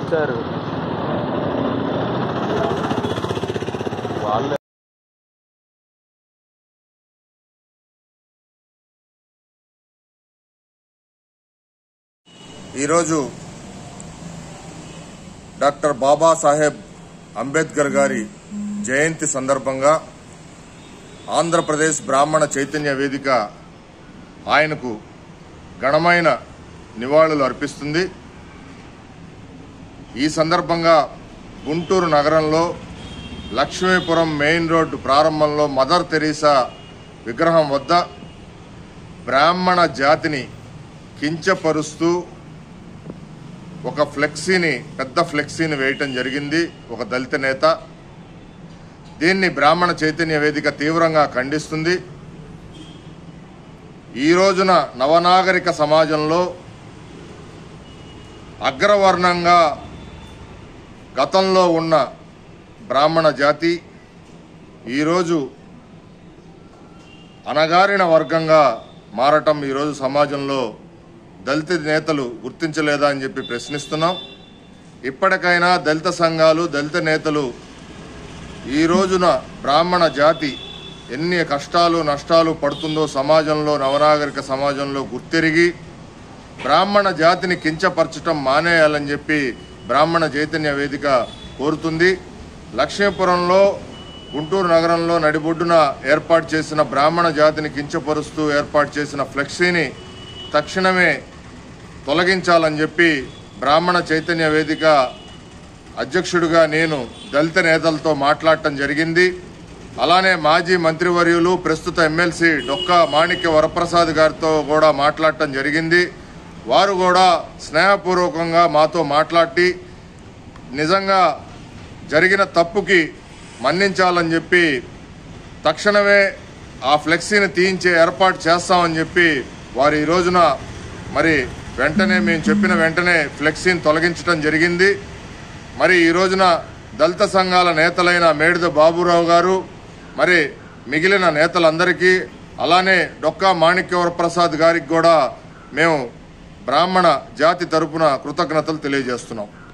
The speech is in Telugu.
ఇచ్చారు వాళ్ళే ఈరోజు డాక్టర్ బాబాసాహెబ్ అంబేద్కర్ గారి జయంతి సందర్భంగా ఆంధ్రప్రదేశ్ బ్రాహ్మణ చైతన్య వేదిక ఆయనకు ఘనమైన నివాళులు అర్పిస్తుంది ఈ సందర్భంగా గుంటూరు నగరంలో లక్ష్మీపురం మెయిన్ రోడ్డు ప్రారంభంలో మదర్ తెరీసా విగ్రహం వద్ద బ్రాహ్మణ జాతిని కించపరుస్తూ ఒక ఫ్లెక్సీని పెద్ద ఫ్లెక్సీని వేయటం జరిగింది ఒక దళిత నేత దీన్ని బ్రాహ్మణ చైతన్య వేదిక తీవ్రంగా ఖండిస్తుంది ఈ రోజున నవనాగరిక సమాజంలో అగ్రవర్ణంగా గతంలో ఉన్న బ్రాహ్మణ జాతి ఈరోజు అణగారిన వర్గంగా మారటం ఈరోజు సమాజంలో దళిత నేతలు గుర్తించలేదా అని చెప్పి ప్రశ్నిస్తున్నాం ఇప్పటికైనా దళిత సంఘాలు దళిత నేతలు ఈ రోజున బ్రాహ్మణ జాతి ఎన్ని కష్టాలు నష్టాలు పడుతుందో సమాజంలో నవనాగరిక సమాజంలో గుర్తెరిగి బ్రాహ్మణ జాతిని కించపరచటం మానేయాలని చెప్పి బ్రాహ్మణ చైతన్య వేదిక కోరుతుంది లక్ష్మీపురంలో గుంటూరు నగరంలో నడిబొడ్డున ఏర్పాటు చేసిన బ్రాహ్మణ జాతిని కించపరుస్తూ ఏర్పాటు చేసిన ఫ్లెక్సీని తక్షణమే తొలగించాలని చెప్పి బ్రాహ్మణ చైతన్య వేదిక అధ్యక్షుడిగా నేను దళిత నేతలతో మాట్లాడటం జరిగింది అలానే మాజీ మంత్రివర్యులు ప్రస్తుత ఎమ్మెల్సీ డొక్కా మాణిక్య వరప్రసాద్ గారితో కూడా మాట్లాడటం జరిగింది వారు కూడా స్నేహపూర్వకంగా మాతో మాట్లాడి నిజంగా జరిగిన తప్పుకి మన్నించాలని చెప్పి తక్షణమే ఆ ఫ్లెక్సీని తీయించే ఏర్పాటు చేస్తామని చెప్పి వారు ఈ రోజున మరి వెంటనే మేము చెప్పిన వెంటనే ఫ్లెక్సీని తొలగించడం జరిగింది మరి ఈ రోజున దళిత సంఘాల నేతలైన మేడిద బాబురావు గారు మరి మిగిలిన నేతలందరికీ అలానే డొక్కా మాణిక్యవర ప్రసాద్ గారికి కూడా మేము బ్రాహ్మణ జాతి తరపున కృతజ్ఞతలు తెలియజేస్తున్నాం